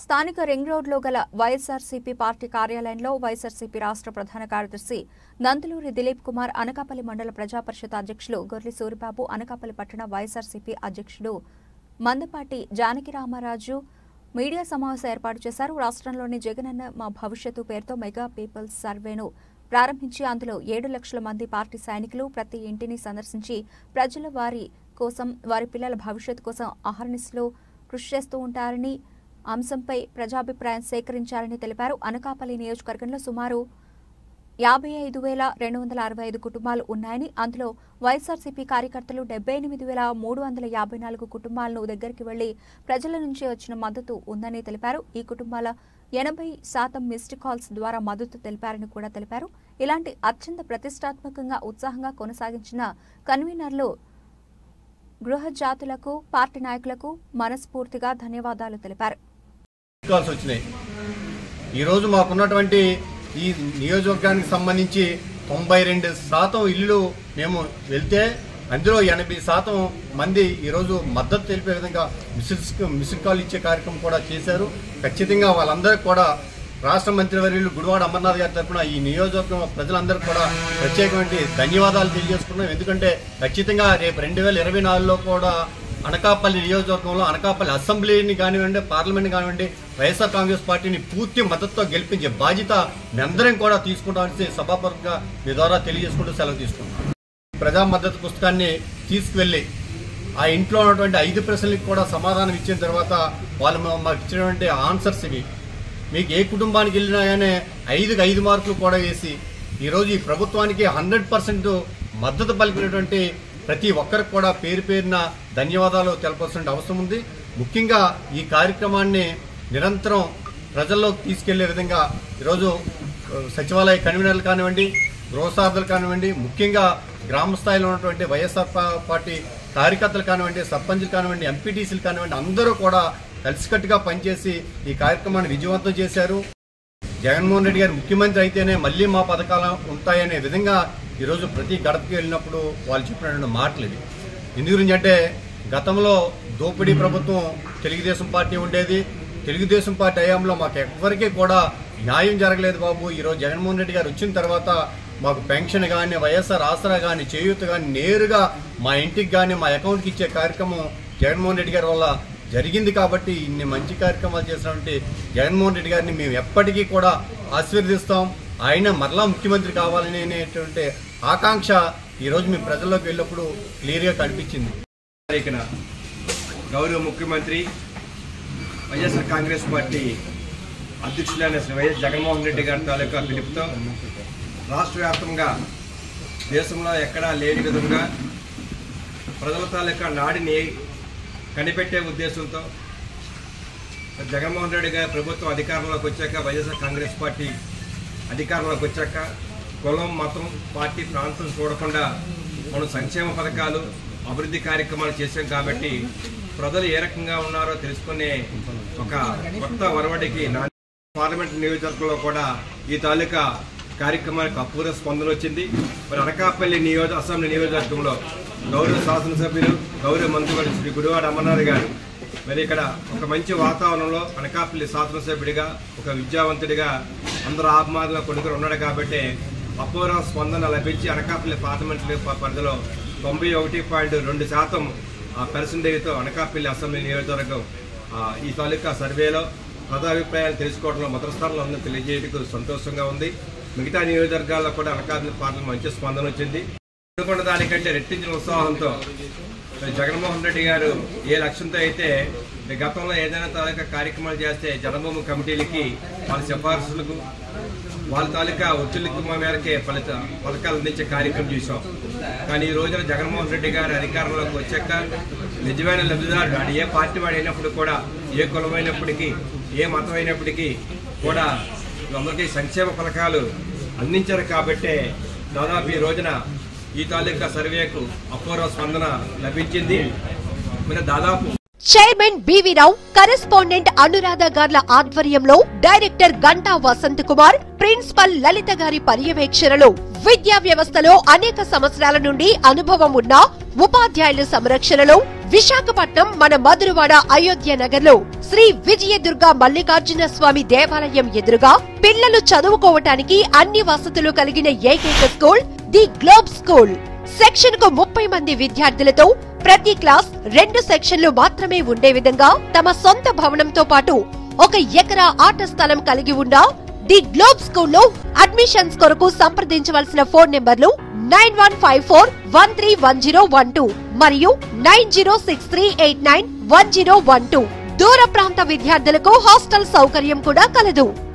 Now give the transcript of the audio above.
స్థానిక రింగ్ రోడ్లో గల వైఎస్ఆర్సీపీ పార్టీ కార్యాలయంలో వైఎస్ఆర్సీపీ రాష్ట్ర ప్రధాన కార్యదర్శి నందులూరి దిలీప్ కుమార్ అనకాపల్లి మండల ప్రజాపరిషత్ అధ్యక్షులు గొర్లి సూరిబాబు అనకాపల్లి పట్టణ వైఎస్ఆర్సీపీ అధ్యక్షుడు మందపాటి జానకి రామరాజు మీడియా సమావేశం ఏర్పాటు చేశారు రాష్ట్రంలోని జగనన్న మా భవిష్యత్తు పేరుతో మెగా పీపుల్స్ సర్వేను ప్రారంభించి అందులో ఏడు లక్షల మంది పార్టీ సైనికులు ప్రతి ఇంటిని సందర్శించి ప్రజల వారి కోసం వారి పిల్లల భవిష్యత్తు కోసం అహర్నిశలు కృషి చేస్తూ ఉంటారని అంశంపై ప్రజాభిప్రాయం సేకరించారని తెలిపారు అనకాపల్లి నియోజకవర్గంలో సుమారు యాభై ఐదు వేల రెండు వందల అరవై ఐదు కుటుంబాలు ఉన్నాయని అందులో వైఎస్ఆర్సీపీ కార్యకర్తలు డెబ్బై ఎనిమిది వేల మూడు వందల యాభై నాలుగు కుటుంబాలను దగ్గరికి వెళ్లి ప్రజల నుంచి వచ్చిన మద్దతు ఉందని తెలిపారు ఈ కుటుంబాల ఎనభై శాతం మిస్డ్ కాల్స్ ద్వారా మద్దతు తెలిపారని కూడా తెలిపారు ఇలాంటి అత్యంత ప్రతిష్టాత్మకంగా ఉత్సాహంగా కొనసాగించిన కన్వీనర్లు గృహ జాతులకు పార్టీ నాయకులకు మనస్ఫూర్తిగా ధన్యవాదాలు తెలిపారు కాల్స్ వచ్చినాయి ఈరోజు మాకున్నటువంటి ఈ నియోజకవర్గానికి సంబంధించి తొంభై రెండు శాతం ఇల్లు మేము వెళ్తే అందులో ఎనభై శాతం మంది ఈరోజు మద్దతు తెలిపే విధంగా మిసిల్స్ మిసిల్ కాల్ ఇచ్చే కార్యక్రమం కూడా చేశారు ఖచ్చితంగా వాళ్ళందరికీ కూడా రాష్ట్ర మంత్రివర్యులు గుడివాడ అమర్నాథ్ గారి తరఫున ఈ నియోజకవర్గం ప్రజలందరికీ కూడా ప్రత్యేకమైన ధన్యవాదాలు తెలియజేసుకున్నాం ఎందుకంటే ఖచ్చితంగా రేపు రెండు వేల ఇరవై నాలుగులో కూడా అనకాపల్లి నియోజకవర్గంలో అనకాపల్లి అసెంబ్లీని కానివ్వండి పార్లమెంట్ కానివ్వండి వైఎస్ఆర్ కాంగ్రెస్ పార్టీని పూర్తి మద్దతుతో గెలిపించే బాధ్యత మేమందరం కూడా తీసుకుంటామని సభాపరంగా మీ ద్వారా తెలియజేసుకుంటూ సెలవు తీసుకుంటాం ప్రజా మద్దతు పుస్తకాన్ని తీసుకువెళ్ళి ఆ ఇంట్లో ఉన్నటువంటి ఐదు ప్రశ్నలకు కూడా సమాధానం ఇచ్చిన తర్వాత వాళ్ళు మా- మాకు ఇచ్చినటువంటి ఆన్సర్స్ ఇవి మీకు ఏ కుటుంబానికి వెళ్ళినా కానీ ఐదుకి ఐదు మార్కులు కూడా వేసి ఈరోజు ఈ ప్రభుత్వానికి హండ్రెడ్ పర్సెంట్ మద్దతు పలికినటువంటి ప్రతి ఒక్కరికి కూడా పేరు పేరున ధన్యవాదాలు తెలపాల్సిన అవసరం ఉంది ముఖ్యంగా ఈ కార్యక్రమాన్ని నిరంతరం ప్రజల్లోకి తీసుకెళ్లే విధంగా ఈరోజు ఆ, సచివాలయ కన్వీనర్లు కానివ్వండి గృహసార్థులు కానివ్వండి ముఖ్యంగా గ్రామ స్థాయిలో ఉన్నటువంటి వైఎస్ఆర్ పా- పార్టీ కార్యకర్తలు కానివ్వండి సర్పంచులు కానివ్వండి ఎంపీటీసీలు కానివ్వండి అందరూ కూడా కలిసికట్టుగా పనిచేసి ఈ కార్యక్రమాన్ని విజయవంతం చేశారు జగన్మోహన్ రెడ్డి గారు ముఖ్యమంత్రి అయితేనే మళ్ళీ మా పథకాలు ఉంటాయనే విధంగా ఈరోజు ప్రతి గడపకి వెళ్ళినప్పుడు వాళ్ళు చెప్పినటువంటి మాటలు ఇవి ఎందు గురించి అంటే గతంలో దోపిడీ ప్రభుత్వం తెలుగుదేశం పార్టీ ఉండేది తెలుగుదేశం పార్టీ హయాంలో మాకు ఎవ్వరికీ కూడా న్యాయం జరగలేదు బాబు ఈరోజు జగన్మోహన్ రెడ్డి గారు వచ్చిన తర్వాత మాకు పెన్షన్ కానీ వైఎస్ఆర్ ఆసరా కానీ చేయూత కానీ నేరుగా మా ఇంటికి కానీ మా అకౌంట్కి ఇచ్చే కార్యక్రమం జగన్మోహన్ రెడ్డి గారి వల్ల జరిగింది కాబట్టి ఇన్ని మంచి కార్యక్రమాలు చేసినటువంటి జగన్మోహన్ రెడ్డి గారిని మేము ఎప్పటికీ కూడా ఆశీర్వదిస్తాం ఆయన మరలా ముఖ్యమంత్రి కావాలని అనేటువంటి ఆకాంక్ష ఈరోజు మీ ప్రజల్లోకి వెళ్ళినప్పుడు క్లియర్గా కనిపించింది తారీఖున గౌరవ ముఖ్యమంత్రి వైఎస్ఆర్ కాంగ్రెస్ పార్టీ అధ్యక్షులైన శ్రీ వైఎస్ జగన్మోహన్ రెడ్డి గారి తాలూకా పిలుపుతో రాష్ట్ర వ్యాప్తంగా దేశంలో ఎక్కడా లేని విధంగా ప్రజల తాలూకా నాడిని కనిపెట్టే ఉద్దేశంతో జగన్మోహన్ రెడ్డి గారి ప్రభుత్వం అధికారంలోకి వచ్చాక వైఎస్ఆర్ కాంగ్రెస్ పార్టీ అధికారంలోకి వచ్చాక కులం మతం పార్టీ ప్రాంతం చూడకుండా మనం సంక్షేమ పథకాలు అభివృద్ధి కార్యక్రమాలు చేశాం కాబట్టి ప్రజలు ఏ రకంగా ఉన్నారో తెలుసుకునే ఒక కొత్త వరవడికి నా పార్లమెంట్ నియోజకవర్గంలో కూడా ఈ తాలూకా కార్యక్రమానికి అపూర్వ స్పందన వచ్చింది మరి అనకాపల్లి నియోజక అసెంబ్లీ నియోజకవర్గంలో గౌరవ శాసనసభ్యులు గౌరవ మంత్రివర్గ శ్రీ గుడివాడ అమర్నాథ్ గారు మరి ఇక్కడ ఒక మంచి వాతావరణంలో అనకాపల్లి శాసనసభ్యుడిగా ఒక విద్యావంతుడిగా అందరూ ఆత్మాదంగా కొడుకుని ఉన్నాడు కాబట్టి అపూర్వ స్పందన లభించి అనకాపల్లి పార్లమెంట్ పరిధిలో తొంభై ఒకటి పాయింట్ రెండు శాతం పర్సంటేజ్తో అనకాపల్లి అసెంబ్లీ నియోజకవర్గం ఆ, ఈ తాలూకా సర్వేలో ప్రజాభిప్రాయాలు తెలుసుకోవడంలో మొదటి స్థానంలో ఉందని తెలియజేయడానికి సంతోషంగా ఉంది మిగతా నియోజకవర్గాల్లో కూడా అనకాపల్లి పార్లమెంట్ మంచి స్పందన వచ్చింది అనుకున్న దానికంటే రెట్టించిన ఉత్సాహంతో మరి జగన్మోహన్ రెడ్డి గారు ఏ లక్ష్యంతో అయితే ఈ గతంలో ఏదైనా తాలూకా కార్యక్రమాలు చేస్తే జనభూమి కమిటీలకి వాళ్ళ సిఫార్సులకు వాళ్ళ తాలూకా ఒత్తిళ్లకు మేరకే ఫలిత పథకాలు అందించే కార్యక్రమం చూసాం కానీ ఈ రోజున జగన్మోహన్ రెడ్డి గారు అధికారంలోకి వచ్చాక నిజమైన లబ్ధిదారుడు వాడు ఏ పార్టీ వాడు అయినప్పుడు కూడా ఏ కులమైనప్పటికీ ఏ మతం అయినప్పటికీ కూడా అందరికీ సంక్షేమ పథకాలు అందించారు కాబట్టే దాదాపు ఈ రోజున ఈ తాలూకా సర్వేకు అపూర్వ స్పందన లభించింది మరి దాదాపు చైర్మన్ బివి రావు కరెస్పాండెంట్ అనురాధ గార్ల ఆధ్వర్యంలో డైరెక్టర్ గంటా వసంత్ కుమార్ ప్రిన్సిపల్ లలిత గారి పర్యవేక్షణలో విద్యా వ్యవస్థలో అనేక సంవత్సరాల నుండి అనుభవం ఉన్న ఉపాధ్యాయుల సంరక్షణలో విశాఖపట్నం మన మధురవాడ అయోధ్య నగర్లో శ్రీ విజయదుర్గ మల్లికార్జున స్వామి దేవాలయం ఎదురుగా పిల్లలు చదువుకోవటానికి అన్ని వసతులు కలిగిన ఏకైక school the globe school section కు ముప్పై మంది విద్యార్థులతో ప్రతి క్లాస్ రెండు సెక్షన్లు మాత్రమే ఉండే విధంగా తమ సొంత భవనంతో పాటు ఒక ఎకరా ఆట స్థలం కలిగి ఉన్న ది గ్లోబ్ స్కూల్లో అడ్మిషన్స్ కొరకు సంప్రదించవలసిన phone numbers nine one five four one three one zero one two మరియు nine zero six three eight nine one zero one two దూర ప్రాంత విద్యార్థులకు హాస్టల్ సౌకర్యం కూడా కలదు